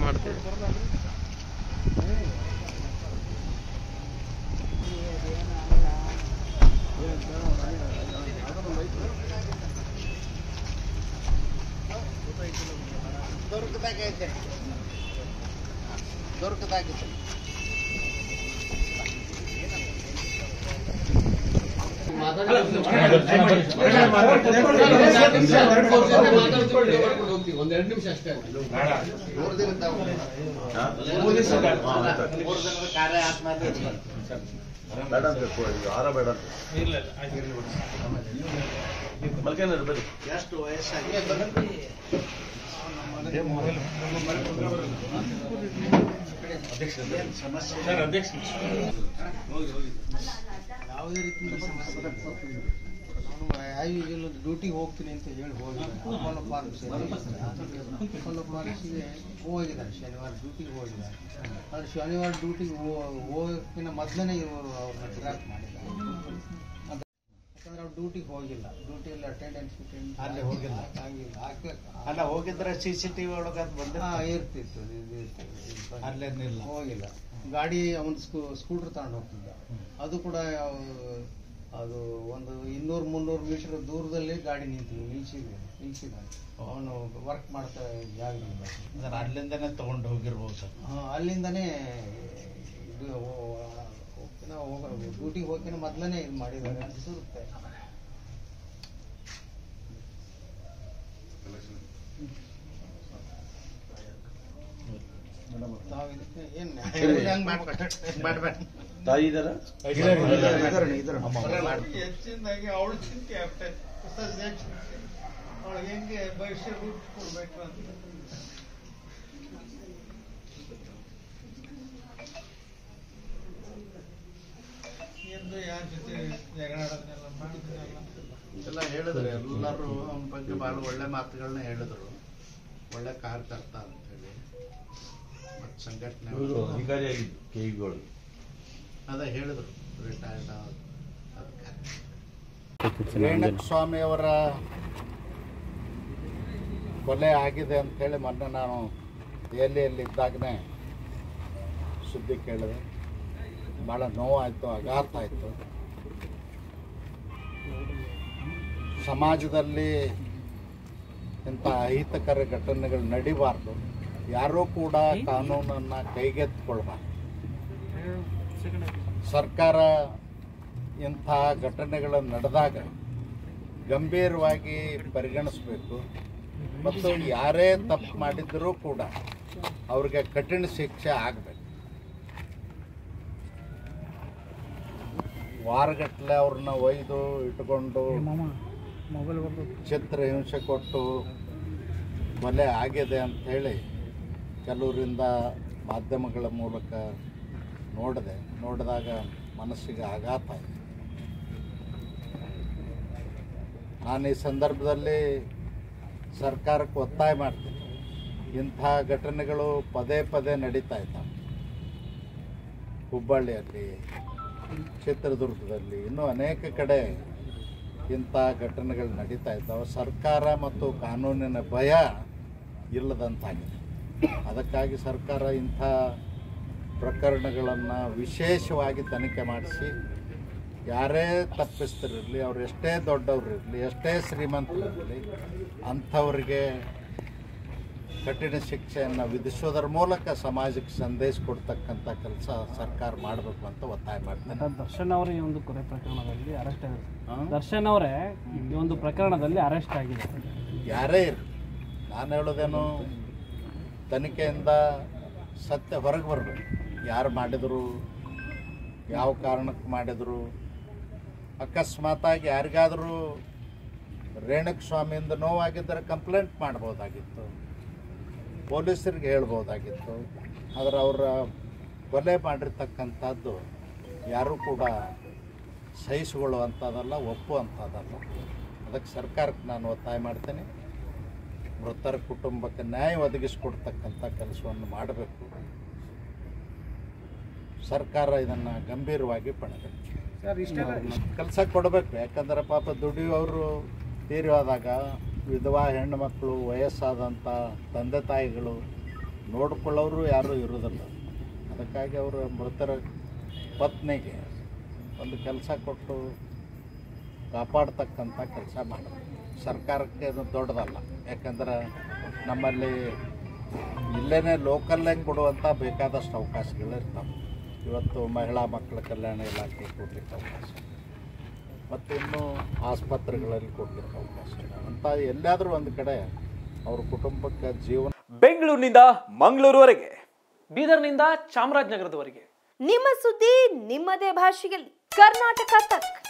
ಮಾಡ್ತೀವಿ ದೊರಕದಾಗೈತೆ ದೊರಕದಾಗೈತೆ ಒಂದೆರಡು ನಿಮಿಷ ಅಷ್ಟೇ ಮೂರು ದಿನದ ಮೂರು ದಿನದ ಕಾರ್ಯ ಆದ್ಮೇಲೆ ಬೇಡ ಅಂತ ಆರ ಬೇಡ ಅಂತ ಮಲ್ಕೇನಾರು ಬನ್ನಿ ಎಷ್ಟು ವಯಸ್ಸಾಗಿ ಯಾವುದೇ ರೀತಿಯ ಸಮಸ್ಯೆ ಇಲ್ಲ. ನಾನು ಐವಿಗೆಲ್ಲ ಡ್ಯೂಟಿಗೆ ಹೋಗ್ತೀನಿ ಅಂತ ಹೇಳಿ ಹೋಗಿದ್ದೆ ಅಪೋಲೋ ಫಾರ್ಮ್ಸ್ ಅಪೋಲೋ ಫಾರ್ಮ್ಸ್ಗೆ ಹೋಗಿದ್ದಾರೆ ಶನಿವಾರ ಡ್ಯೂಟಿಗೆ ಹೋಗಿದ್ದಾರೆ ಆದರೆ ಶನಿವಾರ ಡ್ಯೂಟಿಗೆ ಹೋಗೋಕ್ಕಿಂತ ಮೊದಲನೇ ಇವರು ಅವ್ರನ್ನ ಡ್ರಾಪ್ ಮಾಡಿದ್ದಾರೆ ಅದು- ಯಾಕಂದ್ರೆ ಅವ್ರು ಡ್ಯೂಟಿಗೆ ಹೋಗಿಲ್ಲ ಡ್ಯೂಟಿಯಲ್ಲಿ ಅಟೆಂಡೆನ್ಸ್ ಅಲ್ಲಿ ಹೋಗಿಲ್ಲ. ಆಗಿಲ್ಲ ಹಾಕ್ಬೇಕು ಅಲ್ಲ ಹೋಗಿದ್ರೆ ಸಿ ಸಿ ಟಿ ವಿ ಒಳಗೆ ಅದು ಬಂದ ಹಾ ಇರ್ತಿತ್ತು ಇದು- ಇದು ಇರ್ತಿತ್ತು. ಇದು ಬಂದು- ಅಲ್ಲೇನಿಲ್ಲ ಹೋಗಿಲ್ಲ ಗಾಡಿ ಅವನು ಸ್ಕೂ ಸ್ಕೂಟರ್ ತಗೊಂಡು ಹೋಗ್ತಿದ್ದ ಅದು ಕೂಡ ಯಾವ- ಅದು ಒಂದು ಇನ್ನೂರು ಮುನ್ನೂರು ಮೀಟರ್ ದೂರದಲ್ಲಿ ಗಾಡಿ ನಿಂತು ನಿಲ್ಸಿದೆ ನಿಲ್ಸಿದ ಅವನು ವರ್ಕ್ ಮಾಡ್ತಾ ಜಾಗದಿಂದ ಅಂದ್ರೆ ಅಲ್ಲಿಂದನೇ ತಗೊಂಡು ಹೋಗಿರ್ಬೋದು ಸರ್ ಹಾ, ಅಲ್ಲಿಂದನೇ ಇದು ಹೋಗ್ತಾನೆ ಹೋಗ ಡ್ಯೂಟಿಗೆ ಹೋಗ್ತಾನೆ ಮೊದಲನೇ ಇದು ಮಾಡಿದ್ದಾರೆ ಅನ್ಸುತ್ತೆ ತಾವು ಇದಕ್ಕೆ ಏನ್ ಹೆಂಗ್ ಮಾಡ್ಬೇಡ ಹೆಂಗ್ ಮಾಡ್ಬೇಡ ತಾಯಿ ಇದಾರ ಹೆಚ್ಚಿನದಾಗಿ ಅವಳು ಚಿಂತೆ ಆಗ್ತದೆ ಸದ್ಯ ಚಿಂತೆ ಅವಳು ಹೆಂಗೆ ಭವಿಷ್ಯ ರೂಪಿಸ್ಕೊಡ್ಬೇಕು ಅಂತ ಎಂದು ಯಾರ ಜೊತೆ ಜಗಳ ಆಡೋದನ್ನೆಲ್ಲ ಮಾಡಿದ್ರಲ್ಲ ಎಲ್ಲ ಹೇಳಿದ್ರು ಎಲ್ಲರೂ ಅವನ ಬಗ್ಗೆ ಭಾಳ ಒಳ್ಳೆ ಮಾತುಗಳನ್ನ ಹೇಳಿದ್ರು ಒಳ್ಳೆ ಕಾರ್ಯಕರ್ತ ಅಂತೇಳಿ ಮತ್ತು ಸಂಘಟನೆ ಇವರು ಅಧಿಕಾರಿಯಾಗಿದ್ದು ಕೆಇಗಳು ಅದ ಹೇಳಿದ್ರು ರಿಟೈರ್ಡ್ ರೇಣಕ್ ಸ್ವಾಮಿಯವರ ಕೊಲೆ ಆಗಿದೆ ಅಂತೇಳಿ ಮೊನ್ನೆ ನಾನು ದೆಹಲಿಯಲ್ಲಿದ್ದಾಗನೇ ಸುದ್ದಿ ಕೇಳಿದೆ ಭಾಳ ನೋವಾಯಿತು ಆಘಾತ ಆಯಿತು ಸಮಾಜದಲ್ಲಿ ಇಂಥ ಅಹಿತಕರ ಘಟನೆಗಳು ನಡಿಬಾರ್ದು ಯಾರೂ ಕೂಡ ಕಾನೂನನ್ನು ಕೈಗೆತ್ತಿಕೊಳ್ಬಾರ್ದು ಸರ್ಕಾರ ಇಂಥ ಘಟನೆಗಳು ನಡೆದಾಗ ಗಂಭೀರವಾಗಿ ಪರಿಗಣಿಸಬೇಕು ಮತ್ತು ಯಾರೇ ತಪ್ಪು ಮಾಡಿದರೂ ಕೂಡ ಅವ್ರಿಗೆ ಕಠಿಣ ಶಿಕ್ಷೆ ಆಗಬೇಕು ವಾರಗಟ್ಟಲೆ ಅವ್ರನ್ನ ಒಯ್ದು ಇಟ್ಕೊಂಡು ಚಿತ್ರ ಹಿಂಸೆ ಕೊಟ್ಟು ಕೊಲೆ ಆಗಿದೆ ಅಂತ ಹೇಳಿ ಕೆಲವರಿಂದ ಮಾಧ್ಯಮಗಳ ಮೂಲಕ ನೋಡಿದೆ ನೋಡಿದಾಗ ಮನಸ್ಸಿಗೆ ಆಘಾತ ಆಯಿತು ನಾನು ಈ ಸಂದರ್ಭದಲ್ಲಿ ಸರ್ಕಾರಕ್ಕೆ ಒತ್ತಾಯ ಮಾಡ್ತೀನಿ ಇಂಥ ಘಟನೆಗಳು ಪದೇ ಪದೇ ನಡೀತಾ ಇದ್ದಾವೆ ಹುಬ್ಬಳ್ಳಿಯಲ್ಲಿ ಚಿತ್ರದುರ್ಗದಲ್ಲಿ ಇನ್ನೂ ಅನೇಕ ಕಡೆ ಇಂಥ ಘಟನೆಗಳು ನಡೀತಾ ಇದ್ದಾವೆ ಸರ್ಕಾರ ಮತ್ತು ಕಾನೂನಿನ ಭಯ ಇಲ್ಲದಂತಾಗಿದೆ ಅದಕ್ಕಾಗಿ ಸರ್ಕಾರ ಇಂಥ ಪ್ರಕರಣಗಳನ್ನು ವಿಶೇಷವಾಗಿ ತನಿಖೆ ಮಾಡಿಸಿ ಯಾರೇ ತಪ್ಪಿಸ್ತರಿರಲಿ ಅವ್ರು ಎಷ್ಟೇ ದೊಡ್ಡವ್ರು ಇರಲಿ ಎಷ್ಟೇ ಶ್ರೀಮಂತರಿರಲಿ ಅಂಥವ್ರಿಗೆ ಕಠಿಣ ಶಿಕ್ಷೆಯನ್ನು ವಿಧಿಸೋದರ ಮೂಲಕ ಸಮಾಜಕ್ಕೆ ಸಂದೇಶ ಕೊಡ್ತಕ್ಕಂಥ ಕೆಲಸ ಸರ್ಕಾರ ಮಾಡಬೇಕು ಅಂತ ಒತ್ತಾಯ ಮಾಡ್ತೇನೆ ದರ್ಶನ್ ಅವರ ಈ ಒಂದು ಕೊಲೆ ಪ್ರಕರಣದಲ್ಲಿ ಅರೆಸ್ಟ್ ಆಗಿದೆ ಹಾ? ದರ್ಶನ್ ಅವರೇ ಈ ಒಂದು ಪ್ರಕರಣದಲ್ಲಿ ಅರೆಸ್ಟ್ ಆಗಿದೆ ಯಾರೇ ಇರಲಿ ನಾನು ಹೇಳೋದೇನು ತನಿಖೆಯಿಂದ ಸತ್ಯ ಹೊರಗೆ ಬರಬೇಕು ಯಾರು ಮಾಡಿದರು ಯಾವ ಕಾರಣಕ್ಕೆ ಮಾಡಿದರು ಅಕಸ್ಮಾತಾಗಿ ಯಾರಿಗಾದರೂ ರೇಣುಕ ಸ್ವಾಮಿಯಿಂದ ನೋವಾಗಿದ್ದರೆ ಕಂಪ್ಲೇಂಟ್ ಮಾಡ್ಬೋದಾಗಿತ್ತು ಪೊಲೀಸರಿಗೆ ಹೇಳ್ಬೋದಾಗಿತ್ತು ಆದರೆ ಅವರ ಕೊಲೆ ಮಾಡಿರ್ತಕ್ಕಂಥದ್ದು ಯಾರೂ ಕೂಡ ಸಹಿಸಿಕೊಳ್ಳುವಂಥದ್ದಲ್ಲ ಒಪ್ಪುವಂಥದ್ದಲ್ಲ ಅದಕ್ಕೆ ಸರ್ಕಾರಕ್ಕೆ ನಾನು ಒತ್ತಾಯ ಮಾಡ್ತೇನೆ ಮೃತರ ಕುಟುಂಬಕ್ಕೆ ನ್ಯಾಯ ಒದಗಿಸಿಕೊಡ್ತಕ್ಕಂಥ ಕೆಲಸವನ್ನು ಮಾಡಬೇಕು ಸರ್ಕಾರ ಇದನ್ನು ಗಂಭೀರವಾಗಿ ಪಣಬೇಕು ಕೆಲಸ ಕೊಡಬೇಕು ಯಾಕಂದ್ರೆ ಪಾಪ ದುಡಿಯೋರು ತೀರಿ ಹೋದಾಗ ವಿಧವಾ ಹೆಣ್ಣು ಮಕ್ಕಳು ವಯಸ್ಸಾದಂಥ ತಂದೆ ತಾಯಿಗಳು ನೋಡ್ಕೊಳ್ಳೋರು ಯಾರೂ ಇರೋದಿಲ್ಲ ಅದಕ್ಕಾಗಿ ಅವರು ಮೃತರ ಪತ್ನಿಗೆ ಒಂದು ಕೆಲಸ ಕೊಟ್ಟು ಕಾಪಾಡ್ತಕ್ಕಂಥ ಕೆಲಸ ಮಾಡೋದು ಸರ್ಕಾರಕ್ಕೆ ಅದು ದೊಡ್ಡದಲ್ಲ ಯಾಕಂದ್ರೆ ನಮ್ಮಲ್ಲಿ ಇಲ್ಲೇ ಲೋಕಲ್ಲೇ ಕೊಡುವಂಥ ಬೇಕಾದಷ್ಟು ಅವಕಾಶಗಳಿರ್ತಾವೆ ಇವತ್ತು ಮಹಿಳಾ ಮಕ್ಕಳ ಕಲ್ಯಾಣ ಇಲಾಖೆ ಕೊಡಲಿಕ್ಕೆ ಅವಕಾಶ ಮತ್ತು ಇನ್ನು ಆಸ್ಪತ್ರೆಗಳಲ್ಲಿ ಕೊಡಲಿಕ್ಕೆ ಅವಕಾಶ ಅಂತ ಎಲ್ಲಾದರೂ ಒಂದು ಕಡೆ ಅವ್ರ ಕುಟುಂಬಕ್ಕೆ ಜೀವನ ಬೆಂಗಳೂರಿನಿಂದ ಮಂಗಳೂರುವರೆಗೆ ಬೀದರ್ನಿಂದ ಚಾಮರಾಜನಗರದವರೆಗೆ ನಿಮ್ಮ ಸುದ್ದಿ ನಿಮ್ಮದೇ ಭಾಷೆಯಲ್ಲಿ ಕರ್ನಾಟಕ ತಕ್